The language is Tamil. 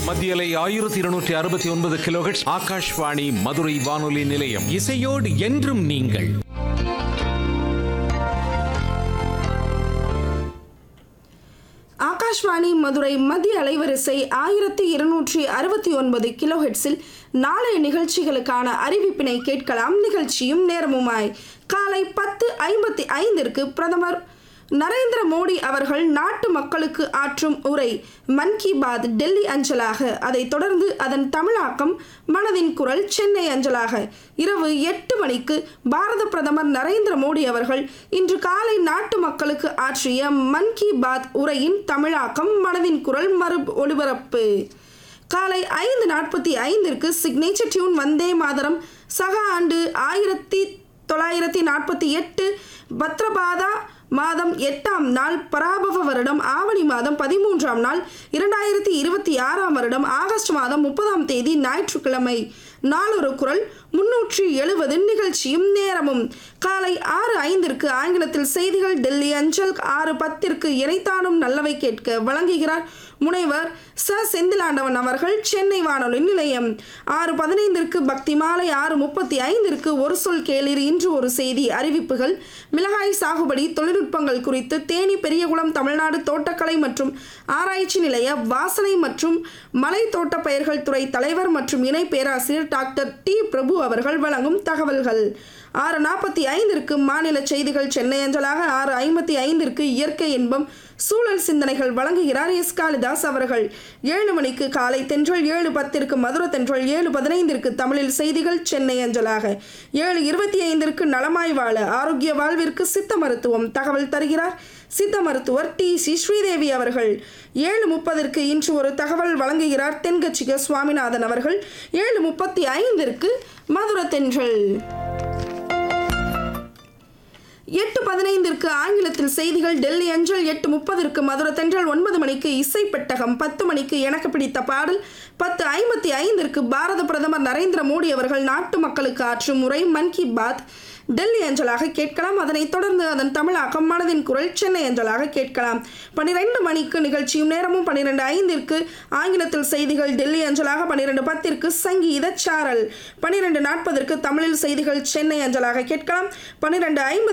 மத்தியலை ஆயிரத்தி இருநூற்றி அறுபத்தி ஒன்பது கிலோஹெட்ஸ் ஆகாஷ்வாணி மதுரை வானொலி நிலையம் இசையோடு என்றும் நீங்கள் ஆகாஷ்வாணி மதுரை மத்திய அலைவரிசை ஆயிரத்தி இருநூற்றி அறுபத்தி ஒன்பது கிலோஹெட்ஸில் நாளைய நிகழ்ச்சிகளுக்கான அறிவிப்பினை கேட்கலாம் நிகழ்ச்சியும் நேரமுமாய் காலை பத்து ஐம்பத்தி ஐந்திற்கு பிரதமர் நரேந்திர மோடி அவர்கள் நாட்டு மக்களுக்கு ஆற்றும் உரை மன் கி பாத் டெல்லி அஞ்சலாக அதைத் தொடர்ந்து அதன் தமிழாக்கம் மனதின் குரல் சென்னை அஞ்சலாக இரவு எட்டு மணிக்கு பாரத பிரதமர் நரேந்திர மோடி அவர்கள் இன்று காலை நாட்டு மக்களுக்கு ஆற்றிய மன் கி பாத் உரையின் தமிழாக்கம் மனதின் குரல் மறு ஒளிபரப்பு காலை ஐந்து நாற்பத்தி ஐந்திற்கு சிக்னேச்சர் டியூன் வந்தே மாதரம் சக ஆண்டு ஆயிரத்தி தொள்ளாயிரத்தி நாற்பத்தி எட்டு பத்ரபாதா மாதம் எட்டாம் நாள் பராபவ வருடம் ஆவணி மாதம் பதிமூன்றாம் நாள் இரண்டாயிரத்தி இருபத்தி ஆறாம் வருடம் ஆகஸ்ட் மாதம் முப்பதாம் தேதி ஞாயிற்றுக்கிழமை நாளொரு குரல் முன்னூற்றி எழுபது நிகழ்ச்சியும் நேரமும் காலை ஆறு ஐந்திற்கு ஆங்கிலத்தில் செய்திகள் டெல்லி அஞ்சல் ஆறு பத்திற்கு இறைத்தானும் நல்லவை கேட்க வழங்குகிறார் முனைவர் ச செந்திலாண்டவன் அவர்கள் சென்னை வானொலி நிலையம் ஆறு பதினைந்திற்கு பக்தி மாலை ஆறு முப்பத்தி ஐந்திற்கு ஒரு சொல் கேளிர் இன்று ஒரு செய்தி அறிவிப்புகள் மிளகாய் சாகுபடி தொழில்நுட்பங்கள் குறித்து தேனி பெரியகுளம் தமிழ்நாடு தோட்டக்கலை மற்றும் ஆராய்ச்சி நிலைய வாசனை மற்றும் மலை தோட்ட பயிர்கள் துறை தலைவர் மற்றும் இணை பேராசிரியர் டாக்டர் டி பிரபு அவர்கள் வழங்கும் தகவல்கள் ஆறு நாற்பத்தி ஐந்திற்கு மாநில செய்திகள் சென்னை அஞ்சலாக ஆறு ஐம்பத்தி ஐந்திற்கு இயற்கை இன்பம் சூழல் சிந்தனைகள் வழங்குகிறார் எஸ் காளிதாஸ் அவர்கள் ஏழு மணிக்கு காலை தென்றல் ஏழு பத்திற்கு மதுரை தென்றல் ஏழு பதினைந்திற்கு தமிழில் செய்திகள் சென்னை அஞ்சலாக ஏழு இருபத்தி ஐந்திற்கு நலமாய் வாழ ஆரோக்கிய வாழ்விற்கு சித்த மருத்துவம் தகவல் தருகிறார் சித்த மருத்துவர் டி சி ஸ்ரீதேவி அவர்கள் ஏழு முப்பதற்கு இன்று ஒரு தகவல் வழங்குகிறார் தென்கட்சிக சுவாமிநாதன் அவர்கள் ஏழு முப்பத்தி ஐந்திற்கு மதுரை தென்றல் எட்டு பதினைந்திற்கு ஆங்கிலத்தில் செய்திகள் டெல்லி அஞ்சல் எட்டு முப்பதற்கு மதுரை தென்றல் ஒன்பது மணிக்கு இசை பெட்டகம் பத்து மணிக்கு எனக்கு பிடித்த பாடல் பத்து ஐம்பத்தி ஐந்திற்கு பாரத பிரதமர் நரேந்திர மோடி அவர்கள் நாட்டு மக்களுக்கு ஆற்றும் முறை மன் கி பாத் டெல்லி அஞ்சலாக கேட்கலாம் அதனைத் தொடர்ந்து அதன் தமிழாக்கம் மனதின் குரல் சென்னை அஞ்சலாக கேட்கலாம் பன்னிரெண்டு மணிக்கு நிகழ்ச்சியும் நேரமும் பன்னிரெண்டு ஐந்திற்கு ஆங்கிலத்தில் செய்திகள் டெல்லி அஞ்சலாக பன்னிரெண்டு பத்திற்கு சங்கீத சாரல் பன்னிரெண்டு நாற்பதற்கு தமிழில் செய்திகள் சென்னை அஞ்சலாக கேட்கலாம் பன்னிரெண்டு ஐம்பது